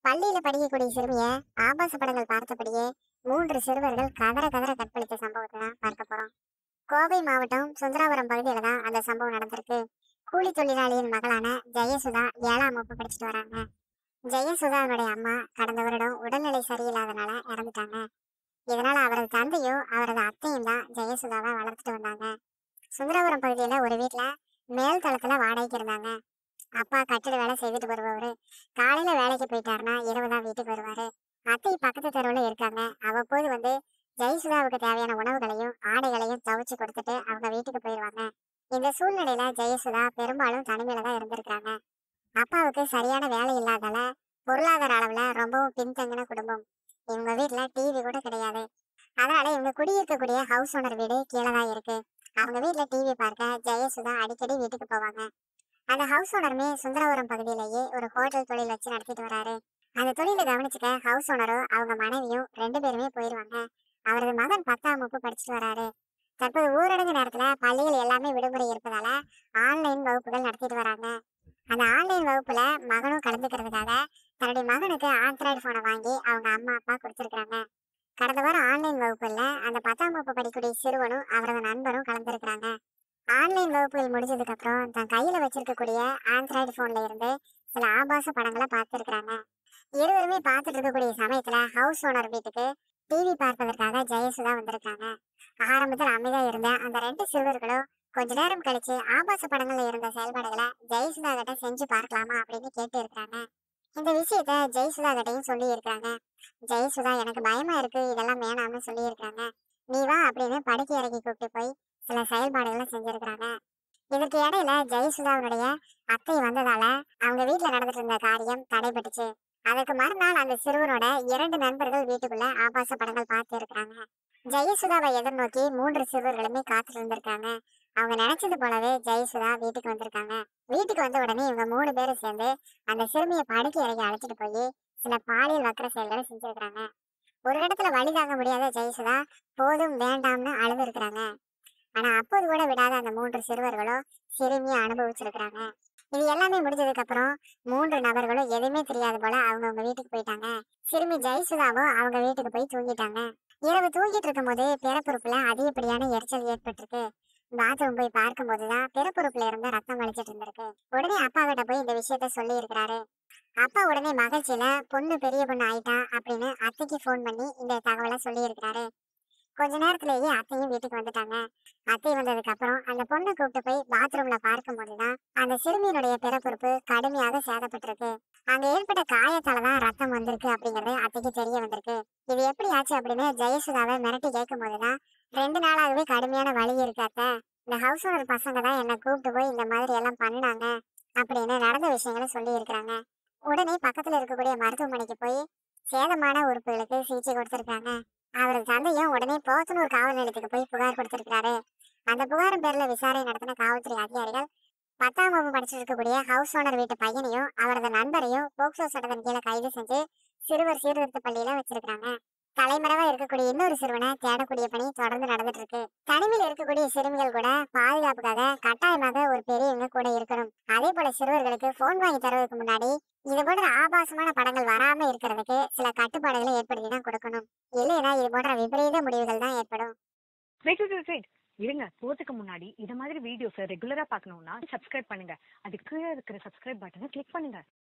பள்ளியில படிக்கக்கூடிய சிறுமிய ஆபாச படங்கள் பார்த்தபடியே மூன்று சிறுவர்கள் கதற கதற கற்பழித்த சம்பவத்தை தான் பார்க்க போறோம் கோவை மாவட்டம் சுந்தராபுரம் பகுதியில தான் அந்த சம்பவம் நடந்திருக்கு கூலி தொழிலாளியின் மகளான ஜெயசுதா ஏழாம் வகுப்பு படிச்சுட்டு வராங்க ஜெயசுதாவுடைய அம்மா கடந்த வருடம் உடல்நிலை சரியில்லாதனால இறந்துட்டாங்க இதனால அவரது தந்தையும் அவரது அத்தையும் தான் ஜெயசுதாவை வளர்த்துட்டு வந்தாங்க சுந்தராபுரம் பகுதியில ஒரு வீட்டுல மேல் தளத்துல வாடகைக்கு இருந்தாங்க அப்பா கட்டிட வேலை செய்துட்டு வருபவரு காலையில வேலைக்கு போயிட்டாருன்னா இரவு தான் வீட்டுக்கு வருவாரு அத்தை பக்கத்து தெருவுல இருக்காங்க அவ்வப்போது வந்து ஜெயசுதாவுக்கு தேவையான உணவுகளையும் ஆடைகளையும் துவைச்சு கொடுத்துட்டு அவங்க வீட்டுக்கு போயிடுவாங்க இந்த சூழ்நிலையில ஜெயசுதா பெரும்பாலும் தனிமையில தான் இருந்திருக்காங்க அப்பாவுக்கு சரியான வேலை இல்லாதால பொருளாதார அளவுல ரொம்பவும் பின்தங்கின குடும்பம் இவங்க வீட்டுல டிவி கூட கிடையாது அதனால இவங்க குடியிருக்கக்கூடிய ஹவுஸ் ஓனர் வீடு கீழே தான் இருக்கு அவங்க வீட்டுல டிவி பார்க்க ஜெயசுதா அடிக்கடி வீட்டுக்கு போவாங்க அந்த ஹவுஸ் ஓனருமே சுந்தரபுரம் பகுதியிலேயே ஒரு ஹோட்டல் தொழில் வச்சு நடத்திட்டு வராரு அந்த தொழிலை கவனிச்சுக்க ஹவுஸ் ஓனரும் அவங்க மனைவியும் ரெண்டு பேருமே போயிருவாங்க அவரது மகன் பத்தாம் வகுப்பு படிச்சுட்டு வராரு தற்போது ஊரடங்கு நேரத்துல பள்ளிகள் எல்லாமே விடுமுறை இருப்பதால ஆன்லைன் வகுப்புகள் நடத்திட்டு வராங்க அந்த ஆன்லைன் வகுப்புல மகனும் கலந்துக்கிறதுக்காக தன்னுடைய மகனுக்கு ஆண்ட்ராய்டு போனை வாங்கி அவங்க அம்மா அப்பா கொடுத்துருக்காங்க கடந்த வாரம் ஆன்லைன் வகுப்புல அந்த பத்தாம் வகுப்பு படிக்கக்கூடிய சிறுவனும் அவரது நண்பரும் கலந்துருக்காங்க ஆன்லைன் வகுப்புகள் முடிஞ்சதுக்கு அப்புறம் தன் கையில வச்சிருக்கக்கூடிய ஆண்ட்ராய்டு போன்ல இருந்து சில ஆபாச படங்களை பார்த்துருக்காங்க இருவருமே பார்த்துட்டு இருக்கக்கூடிய சமயத்துல ஹவுஸ் ஓனர் வீட்டுக்கு டிவி பார்ப்பதற்காக ஜெயசுதா வந்திருக்காங்க ஆரம்பத்தில் அமைதியா இருந்த அந்த ரெண்டு சிறுவர்களும் கொஞ்ச நேரம் கழிச்சு ஆபாச படங்கள்ல இருந்த செயல்பாடுகளை ஜெயசுதா கிட்ட செஞ்சு பார்க்கலாமா அப்படின்னு கேட்டு இருக்காங்க இந்த விஷயத்த ஜெயசுதா கிட்டையும் சொல்லி இருக்காங்க ஜெயசுதா எனக்கு பயமா இருக்கு இதெல்லாம் வேணாம்னு சொல்லி இருக்காங்க நீ வா அப்படின்னு படுக்கை அறைக்கு கூப்பிட்டு போய் சில செயல்பாடுகளை செஞ்சிருக்காங்க இதற்கு இடையில ஜெயசுதாவுடைய அத்தை வந்ததால அவங்க வீட்டுல நடந்துட்டு இருந்த காரியம் தடைபட்டுச்சு அதுக்கு மறுநாள் அந்த சிறுவனோட இரண்டு நண்பர்கள் வீட்டுக்குள்ள ஆபாச படங்கள் பார்த்து இருக்காங்க ஜெயசுதாவை எதிர்நோக்கி மூன்று சிறுவர்களுமே காத்துட்டு இருந்திருக்காங்க அவங்க நினைச்சது போலவே ஜெயசுதா வீட்டுக்கு வந்திருக்காங்க வீட்டுக்கு வந்த உடனே இவங்க மூணு பேரும் சேர்ந்து அந்த சிறுமியை படுக்கை அறைக்கு அழைச்சிட்டு போய் சில பாலியல் வக்கர செயல்களை செஞ்சிருக்காங்க ஒரு இடத்துல வழி தாங்க முடியாத ஜெயசுதா போதும் வேண்டாம்னு அழுது இருக்கிறாங்க ஆனா அப்போது கூட விடாத அந்த மூன்று சிறுவர்களும் சிறுமியை அனுபவிச்சிருக்கிறாங்க இது எல்லாமே முடிஞ்சதுக்கு அப்புறம் மூன்று நபர்களும் எதுவுமே தெரியாது போல அவங்க அவங்க வீட்டுக்கு போயிட்டாங்க சிறுமி ஜெயசுதாவும் அவங்க வீட்டுக்கு போய் தூங்கிட்டாங்க இரவு தூங்கிட்டு இருக்கும்போது பிறப்புறுப்புல அதிகப்படியான எரிச்சல் ஏற்பட்டிருக்கு பாத்ரூம் போய் பார்க்கும் போதுதான் பிறப்புறுப்புல இருந்த ரத்தம் வலிச்சிட்டு இருந்திருக்கு உடனே அப்பா கிட்ட போய் இந்த விஷயத்த சொல்லி இருக்கிறாரு அப்பா உடனே மகிழ்ச்சியில பொண்ணு பெரிய பொண்ணு ஆயிட்டா அப்படின்னு அத்தைக்கு ஃபோன் பண்ணி இந்த தகவலை சொல்லி இருக்கிறாரு கொஞ்ச நேரத்திலேயே அத்தையும் வீட்டுக்கு வந்துட்டாங்க அத்தை வந்ததுக்கு அப்புறம் அந்த பொண்ணை கூப்பிட்டு போய் பாத்ரூம்ல பார்க்கும் போதுதான் அந்த சிறுமியினுடைய பிறப்புறுப்பு கடுமையாக சேதப்பட்டிருக்கு அங்க ஏற்பட்ட காயத்தாலதான் ரத்தம் வந்திருக்கு அப்படிங்கறது அத்தைக்கு தெரிய வந்திருக்கு இது எப்படி ஆச்சு அப்படின்னு ஜெயசுதாவை மிரட்டி கேட்கும் போதுதான் ரெண்டு நாளாகவே கடுமையான வலி இருக்கு அத்தை இந்த ஹவுஸ் ஓனர் பசங்க தான் என்னை கூப்பிட்டு போய் இந்த மாதிரி எல்லாம் பண்ணாங்க அப்படின்னு நடந்த விஷயங்களை சொல்லி இருக்கிறாங்க உடனே பக்கத்துல இருக்கக்கூடிய மருத்துவமனைக்கு போய் சேதமான உறுப்புகளுக்கு சிகிச்சை கொடுத்திருக்காங்க அவரது தந்தையும் உடனே போத்தனூர் காவல் நிலையத்துக்கு போய் புகார் கொடுத்திருக்காரு அந்த புகாரின் பேர்ல விசாரணை நடத்தின காவல்துறை அதிகாரிகள் பத்தாம் வகுப்பு படிச்சிட்டு இருக்கக்கூடிய ஹவுஸ் ஓனர் வீட்டு பையனையும் அவரது நண்பரையும் போக்சோ சட்டத்தின் கீழே கைது செஞ்சு சிறுவர் சீர்திருத்த பள்ளியில வச்சிருக்காங்க தலைமறைவா இருக்கக்கூடிய இன்னொரு சிறுவனை தேடக்கூடிய பணி தொடர்ந்து நடந்துட்டு இருக்கு தனிமையில் இருக்கக்கூடிய சிறுமிகள் கூட பாதுகாப்புக்காக கட்டாயமாக ஒரு பெரியவங்க கூட இருக்கணும் அதே போல சிறுவர்களுக்கு போன் வாங்கி தருவதற்கு முன்னாடி இது போன்ற ஆபாசமான படங்கள் வராம இருக்கிறதுக்கு சில கட்டுப்பாடுகளை ஏற்படுத்தி தான் கொடுக்கணும் இல்லைன்னா இது போன்ற விபரீத முடிவுகள் தான் ஏற்படும் வெயிட் வெயிட் வெயிட் இருங்க போறதுக்கு முன்னாடி இது மாதிரி வீடியோஸ் ரெகுலரா பார்க்கணும்னா சப்ஸ்கிரைப் பண்ணுங்க அதுக்கு கீழே இருக்கிற சப்ஸ்கிரைப் பட்டனை கிளிக் பண்ணுங்க